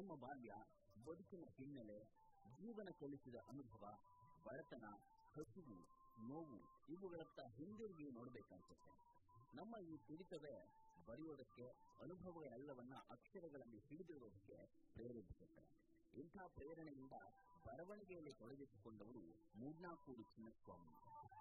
ನಮ್ಮ ಬಾಲ್ಯ ಬದುಕಿನ ಹಿನ್ನೆಲೆ ಜೀವನ ಕಲಿಸಿದ ಅನುಭವ ಬಡತನ ಹಸಿವು ನೋವು ಇವುಗಳತ್ತ ಹಿಂದಿರುಗಿ ನೋಡಬೇಕನ್ಸುತ್ತೆ ನಮ್ಮ ಈ ತುಡಿತವೇ ಬರೆಯೋದಕ್ಕೆ ಅನುಭವಗಳೆಲ್ಲವನ್ನ ಅಕ್ಷರಗಳಲ್ಲಿ ಹಿಡಿದಿರೋದಕ್ಕೆ ಪ್ರೇರೇಪಿಸುತ್ತೆ ಇಂಥ ಪ್ರೇರಣೆಯಿಂದ ಬರವಣಿಗೆಯಲ್ಲಿ ತೊಡಗಿಸಿಕೊಂಡವರು ಮೂಡ್ನಾಕೂರು ಚಿನ್ನಸ್ವಾಮಿ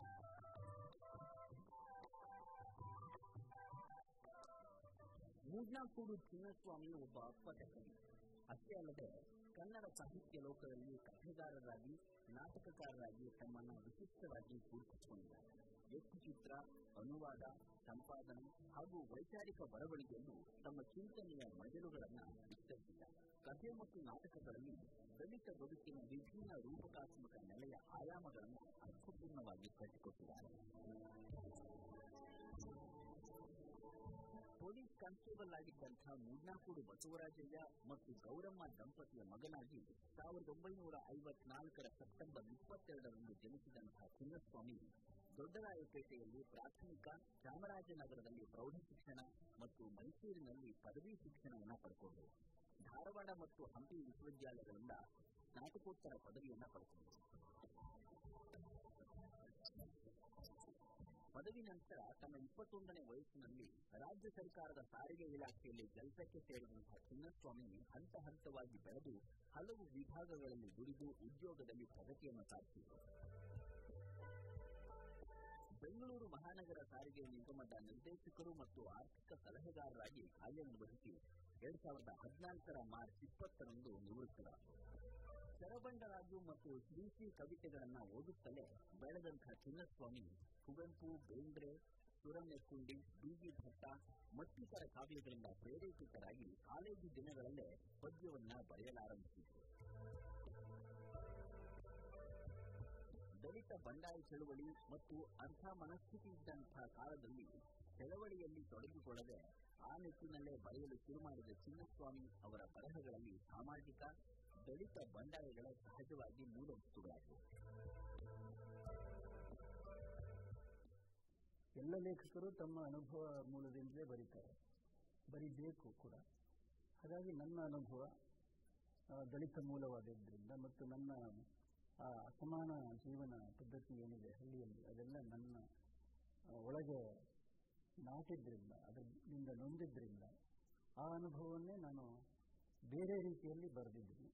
ಮೂಡ್ನಾಕೂರು ಚಿನ್ನಸ್ವಾಮಿ ಒಬ್ಬ ಅಪ್ಪಟ ಕವಿ ಅಷ್ಟೇ ಅಲ್ಲದೆ ಕನ್ನಡ ಸಾಹಿತ್ಯ ಲೋಕದಲ್ಲಿ ಕಥೆಗಾರರಾಗಿ ನಾಟಕಕಾರರಾಗಿ ತಮ್ಮನ್ನು ವಿಶಿಷ್ಟವಾಗಿ ಗುರುತಿಸಿಕೊಂಡಿದ್ದಾರೆ ವ್ಯಕ್ತಿಚಿತ್ರ ಅನುವಾದ ಸಂಪಾದನೆ ಹಾಗೂ ವೈಚಾರಿಕ ಬರವಣಿಗೆಯನ್ನು ತಮ್ಮ ಚಿಂತನೆಯ ಮಜಲುಗಳನ್ನು ವಿಸ್ತರಿಸಿದ್ದಾರೆ ಕಥೆ ಮತ್ತು ನಾಟಕಗಳಲ್ಲಿ ದಲಿತ ಬದುಕಿನ ವಿಭಿನ್ನ ರೂಪಕಾತ್ಮಕ ನೆಲೆಯ ಆಯಾಮಗಳನ್ನು ಅರ್ಥಪೂರ್ಣವಾಗಿ ಕಟ್ಟಿಕೊಟ್ಟಿದ್ದಾರೆ ಪೊಲೀಸ್ ಕಾನ್ಸ್ಟೇಬಲ್ ಆಗಿದ್ದಂತಹ ಮೂಡ್ನಾಕೂಡು ಬಸವರಾಜಯ್ಯ ಮತ್ತು ಗೌರಮ್ಮ ದಂಪತಿಯ ಮಗನಾಗಿ ಸಾವಿರದ ಒಂಬೈನೂರ ಐವತ್ನಾಲ್ಕರ ಸೆಪ್ಟೆಂಬರ್ ಇಪ್ಪತ್ತೆರಡರಂದು ಜನಿಸಿದಂತಹ ಚಿನ್ನಸ್ವಾಮಿ ದೊಡ್ಡರಾಯಪೇಟೆಯಲ್ಲಿ ಪ್ರಾಥಮಿಕ ಚಾಮರಾಜನಗರದಲ್ಲಿ ಪ್ರೌಢ ಶಿಕ್ಷಣ ಮತ್ತು ಮೈಸೂರಿನಲ್ಲಿ ಪದವಿ ಶಿಕ್ಷಣವನ್ನು ಪಡ್ಕೊಂಡರು ಧಾರವಾಡ ಮತ್ತು ಹಂಪಿ ವಿಶ್ವವಿದ್ಯಾಲಯಗಳಿಂದ ಸ್ನಾತಕೋತ್ತರ ಪದವಿಯನ್ನ ಪಡ್ಕೊಂಡರು ಪದವಿ ನಂತರ ತಮ್ಮ ಇಪ್ಪತ್ತೊಂದನೇ ವಯಸ್ಸಿನಲ್ಲಿ ರಾಜ್ಯ ಸರ್ಕಾರದ ಸಾರಿಗೆ ಇಲಾಖೆಯಲ್ಲಿ ಕೆಲಸಕ್ಕೆ ಸೇರಿದಂತಹ ಚಿನ್ನಸ್ವಾಮಿ ಹಂತ ಹಂತವಾಗಿ ಬೆಳೆದು ಹಲವು ವಿಭಾಗಗಳಲ್ಲಿ ದುಡಿದು ಉದ್ಯೋಗದಲ್ಲಿ ಪ್ರಗತಿಯನ್ನು ಸಾಧಿಸಿದರು ಬೆಂಗಳೂರು ಮಹಾನಗರ ಸಾರಿಗೆ ನಿಗಮದ ನಿರ್ದೇಶಕರು ಮತ್ತು ಆರ್ಥಿಕ ಸಲಹೆಗಾರರಾಗಿ ಕಾರ್ಯನಿರ್ವಹಿಸಿ ಎರಡ್ ಸಾವಿರದ ಹದಿನಾಲ್ಕರ ಮಾರ್ಚ್ ಇಪ್ಪತ್ತರಂದು ನಿವೃತ್ತರಾದರು ಶರಬಂಡರಾಜು ಮತ್ತು ಶ್ರೀಶ್ರೀ ಕವಿತೆಗಳನ್ನ ಓದುತ್ತಲೇ ಬೆಳೆದಂತಹ ಚಿನ್ನಸ್ವಾಮಿ ಕುವೆಂಪು ಬೇಂದ್ರೆ ಸುರನೆಕ್ಕುಂಡಿ ಡಿ ಭಟ್ಟ ಮತ್ತಿತರ ಕಾವ್ಯಗಳಿಂದ ಪ್ರೇರೇಪಿತರಾಗಿ ಕಾಲೇಜು ದಿನಗಳಲ್ಲೇ ಪದ್ಯವನ್ನ ಬರೆಯಲಾರಂಭಿಸಿದರು ದಲಿತ ಬಂಡಾಯ ಚಳುವಳಿ ಮತ್ತು ಅಂಥ ಮನಸ್ಥಿತಿ ಇದ್ದಂತಹ ಕಾಲದಲ್ಲಿ ಚಳವಳಿಯಲ್ಲಿ ತೊಡಗಿಕೊಳ್ಳದೆ ಆ ನಿಟ್ಟಿನಲ್ಲೇ ಬರೆಯಲು ಶುರು ಮಾಡಿದ ಚಿನ್ನಸ್ವಾಮಿ ಅವರ ಬರಹಗಳಲ್ಲಿ ಸಾಮಾಜಿಕ ದಲಿತ ಬಂಡಾಯಗಳ ಸಹಜವಾಗಿ ಮೂಲವಸ್ತುಗಳಾಗಿವೆ ಎಲ್ಲ ಲೇಖಕರು ತಮ್ಮ ಅನುಭವ ಮೂಲದಿಂದಲೇ ಬರೀತಾರೆ ಬರಿಬೇಕು ಕೂಡ ಹಾಗಾಗಿ ನನ್ನ ಅನುಭವ ಆ, ದಲಿತ ಮೂಲವಾದದ್ರಿಂದ ಮತ್ತು ನನ್ನ ಆ ಅಸಮಾನ ಜೀವನ ಪದ್ಧತಿ ಏನಿದೆ ಹಳ್ಳಿಯಲ್ಲಿ ಅದೆಲ್ಲ ನನ್ನ ಆ, ಒಳಗೆ ನಾಟಿದ್ರಿಂದ ಅದರಿಂದ ನೊಂದಿದ್ರಿಂದ ಆ ಅನುಭವವನ್ನೇ ನಾನು ಬೇರೆ ರೀತಿಯಲ್ಲಿ ಬರೆದಿದ್ದೀನಿ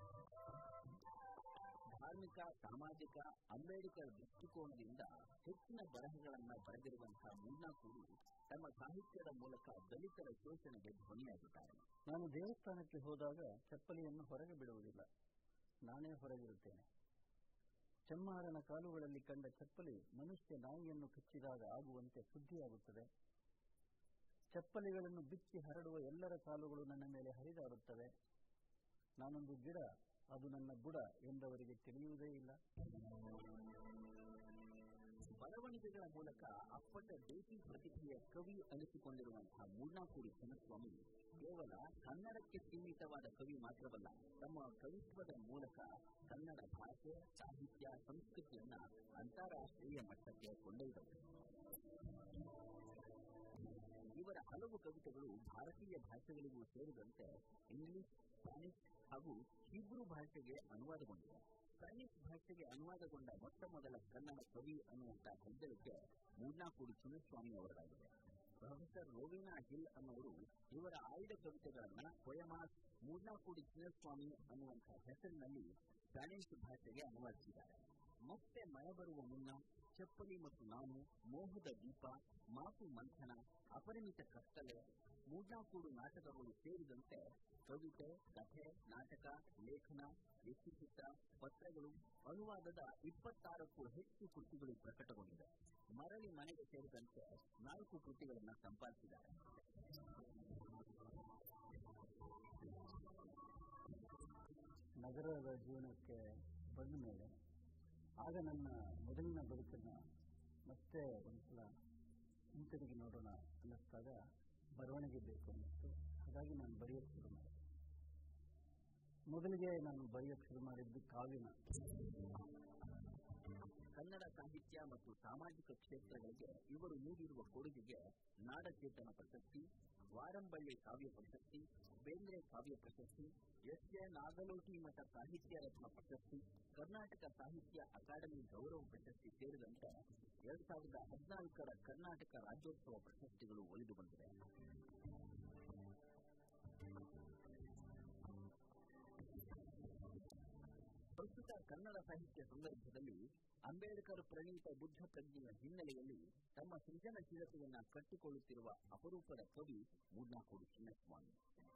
ಧಾರ್ಮಿಕ ಸಾಮಾಜಿಕ ಅಂಬೇಡ್ಕರ್ ದೃಷ್ಟಿಕೋನದಿಂದ ಹೆಚ್ಚಿನ ಬರಹಗಳನ್ನು ಬರೆದಿರುವಂತಹ ಮೂರ್ನಾಕೂರು ತಮ್ಮ ಸಾಹಿತ್ಯದ ಮೂಲಕ ದಲಿತರ ಶೋಷಣೆಗೆ ಧ್ವನಿಯಾಗಿದ್ದಾರೆ ನಾನು ದೇವಸ್ಥಾನಕ್ಕೆ ಹೋದಾಗ ಚಪ್ಪಲಿಯನ್ನು ಹೊರಗೆ ಬಿಡುವುದಿಲ್ಲ ನಾನೇ ಹೊರಗಿರುತ್ತೇನೆ ಚಮ್ಮಾರನ ಕಾಲುಗಳಲ್ಲಿ ಕಂಡ ಚಪ್ಪಲಿ ಮನುಷ್ಯ ನಾಯಿಯನ್ನು ಕಚ್ಚಿದಾಗ ಆಗುವಂತೆ ಸುದ್ದಿಯಾಗುತ್ತದೆ ಚಪ್ಪಲಿಗಳನ್ನು ಬಿಚ್ಚಿ ಹರಡುವ ಎಲ್ಲರ ಕಾಲುಗಳು ನನ್ನ ಮೇಲೆ ಹರಿದಾಡುತ್ತವೆ ನಾನೊಂದು ಗಿಡ ಅದು ನನ್ನ ಬುಡ ಎಂದವರಿಗೆ ತಿಳಿಯುವುದೇ ಇಲ್ಲ ಬರವಣಿಗೆಗಳ ಮೂಲಕ ಅಪ್ಪಟ ದೇಸಿ ಪ್ರತಿಭೆಯ ಕವಿ ಅನಿಸಿಕೊಂಡಿರುವಂತಹ ಮೂರ್ನಾಕೂರು ಚಿನ್ನಸ್ವಾಮಿ ಕೇವಲ ಕನ್ನಡಕ್ಕೆ ಸೀಮಿತವಾದ ಕವಿ ಮಾತ್ರವಲ್ಲ ತಮ್ಮ ಕವಿತ್ವದ ಮೂಲಕ ಕನ್ನಡ ಭಾಷೆ ಸಾಹಿತ್ಯ ಸಂಸ್ಕೃತಿಯನ್ನ ಅಂತಾರಾಷ್ಟ್ರೀಯ ಮಟ್ಟಕ್ಕೆ ಕೊಂಡೊಯ್ದವರು ಇವರ ಹಲವು ಕವಿತೆಗಳು ಭಾರತೀಯ ಭಾಷೆಗಳಿಗೂ ಸೇರಿದಂತೆ ಇಂಗ್ಲಿಷ್ ಸ್ಪ್ಯಾನಿಷ್ ಹಾಗೂ ಹೀಬ್ರೂ ಭಾಷೆಗೆ ಅನುವಾದಗೊಂಡಿವೆ ಸ್ಪ್ಯಾನಿಷ್ ಭಾಷೆಗೆ ಅನುವಾದಗೊಂಡ ಮೊಟ್ಟ ಮೊದಲ ಕನ್ನಡ ಕವಿ ಅನ್ನುವಂತ ಹೆಗ್ಗಳಿಕೆ ಮೂರ್ನಾಕೂರು ಚಿನ್ನಸ್ವಾಮಿ ಅವರದಾಗಿದೆ ಪ್ರೊಫೆಸರ್ ರೋವಿನಾ ಹಿಲ್ ಅನ್ನೋರು ಇವರ ಆಯ್ದ ಕವಿತೆಗಳನ್ನ ಪೊಯಮಾಸ್ ಮೂರ್ನಾಕೂಡಿ ಚಿನ್ನಸ್ವಾಮಿ ಅನ್ನುವಂತಹ ಹೆಸರಿನಲ್ಲಿ ಸ್ಪ್ಯಾನಿಷ್ ಭಾಷೆಗೆ ಅನುವಾದಿಸಿದ್ದಾರೆ ಮತ್ತೆ ಮಳೆ ಬರುವ ಮುನ್ನ ಚಪ್ಪಲಿ ಮತ್ತು ನಾನು ಮೋಹದ ದೀಪ ಮಾತು ಮಂಥನ ಅಪರಿಮಿತ ಕತ್ತಲೆ ಮೂಡ್ನಾಕೂಡು ನಾಟಕಗಳು ಸೇರಿದಂತೆ ಕವಿತೆ ಕಥೆ ನಾಟಕ ಲೇಖನ ವ್ಯಕ್ತಿಚಿತ್ರ ಪತ್ರಗಳು ಅನುವಾದದ ಇಪ್ಪತ್ತಾರಕ್ಕೂ ಹೆಚ್ಚು ಕೃತಿಗಳು ಪ್ರಕಟಗೊಂಡಿವೆ ಮರಳಿ ಮನೆಗೆ ಸೇರಿದಂತೆ ನಾಲ್ಕು ಕೃತಿಗಳನ್ನು ಸಂಪಾದಿಸಿದ್ದಾರೆ ನಗರದ ಜೀವನಕ್ಕೆ ಬಂದ ಮೇಲೆ ಆಗ ನನ್ನ ಮೊದಲಿನ ಬದುಕನ್ನು ಮತ್ತೆ ಒಂದ್ಸಲ ಹಿಂತಿರುಗಿ ನೋಡೋಣ ಅನ್ನಿಸ್ದಾಗ ಬರವಣಿಗೆ ಬೇಕು ಅನ್ನಿಸ್ತು ಹಾಗಾಗಿ ನಾನು ಬರೆಯೋಕ್ಕೆ ಶುರು ಮಾಡಿದೆ ಮೊದಲಿಗೆ ನಾನು ಬರೆಯೋಕ್ಕೆ ಶುರು ಮಾಡಿದ್ದು ಕಾವ್ಯನ ಕನ್ನಡ ಸಾಹಿತ್ಯ ಮತ್ತು ಸಾಮಾಜಿಕ ಕ್ಷೇತ್ರಗಳಿಗೆ ಇವರು ನೀಡಿರುವ ಕೊಡುಗೆಗೆ ನಾಡಚೇತನ ಪ್ರಶಸ್ತಿ ವಾರಂಬಳ್ಳಿ ಕಾವ್ಯ ಪ್ರಶಸ್ತಿ ಬೇಂದ್ರೆ ಕಾವ್ಯ ಪ್ರಶಸ್ತಿ ಎಸ್ ಎ ನಾಗಲೋಟಿ ಮಠ ಸಾಹಿತ್ಯ ರತ್ನ ಪ್ರಶಸ್ತಿ ಕರ್ನಾಟಕ ಸಾಹಿತ್ಯ ಅಕಾಡೆಮಿ ಗೌರವ ಪ್ರಶಸ್ತಿ ಸೇರಿದಂತೆ ಎರಡ್ ಸಾವಿರದ ಹದಿನಾಲ್ಕರ ಕರ್ನಾಟಕ ರಾಜ್ಯೋತ್ಸವ ಪ್ರಶಸ್ತಿಗಳು ಒಲಿದು ಬಂದಿವೆ ಪ್ರಸ್ತುತ ಕನ್ನಡ ಸಾಹಿತ್ಯ ಸಂದರ್ಭದಲ್ಲಿ ಅಂಬೇಡ್ಕರ್ ಪ್ರಣೀತ ಬುದ್ಧ ಪ್ರಜ್ಞೆಯ ಹಿನ್ನೆಲೆಯಲ್ಲಿ ತಮ್ಮ ಸೃಜನಶೀಲತೆಯನ್ನ ಕಟ್ಟಿಕೊಳ್ಳುತ್ತಿರುವ ಅಪರೂಪದ ಕವಿ ಮೂಡ್ನಾಕೋಡು ಚಿನ್ನಸ್ವಾಮಿ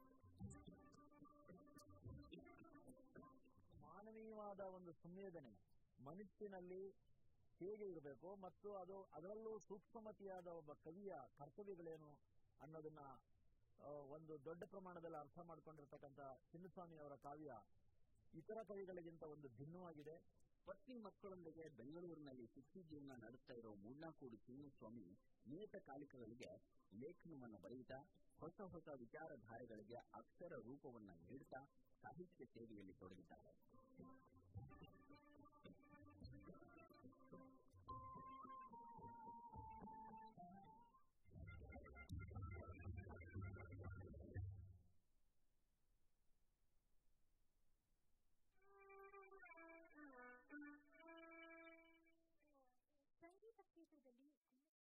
ಮಾನವೀಯವಾದ ಒಂದು ಸಂವೇದನೆ ಮನಸ್ಸಿನಲ್ಲಿ ಹೇಗೆ ಇರಬೇಕು ಮತ್ತು ಅದು ಅದರಲ್ಲೂ ಸೂಕ್ಷ್ಮಮತಿಯಾದ ಒಬ್ಬ ಕವಿಯ ಕರ್ತವ್ಯಗಳೇನು ಅನ್ನೋದನ್ನ ಆ, ಒಂದು ದೊಡ್ಡ ಪ್ರಮಾಣದಲ್ಲಿ ಅರ್ಥ ಮಾಡ್ಕೊಂಡಿರ್ತಕ್ಕಂಥ ಚಿನ್ನಸ್ವಾಮಿ ಅವರ ಕಾವ್ಯ ಇತರ ಕವಿಗಳಿಗಿಂತ ಒಂದು ಭಿನ್ನವಾಗಿದೆ ಪತ್ನಿ ಮಕ್ಕಳೊಂದಿಗೆ ಬೆಂಗಳೂರಿನಲ್ಲಿ ಸುಖಿ ಜೀವನ ನಡೆಸ್ತಾ ಇರೋ ಮೂಡ್ನಾಕೋಡು ಚಿನ್ನಸ್ವಾಮಿ ನಿಯತಕಾಲಿಕಗಳಿಗೆ ಲೇಖನವನ್ನು ಬರೆಯುತ್ತಾ ಹೊಸ ಹೊಸ ವಿಚಾರಧಾರೆಗಳಿಗೆ ಅಕ್ಷರ ರೂಪವನ್ನ ನೀಡುತ್ತಾ ಸಾಹಿತ್ಯ ಸೇವೆಯಲ್ಲಿ ತೊಡಗಿದ್ದಾರೆ ಸಂಗೀತ ಕ್ಷೇತ್ರದಲ್ಲಿ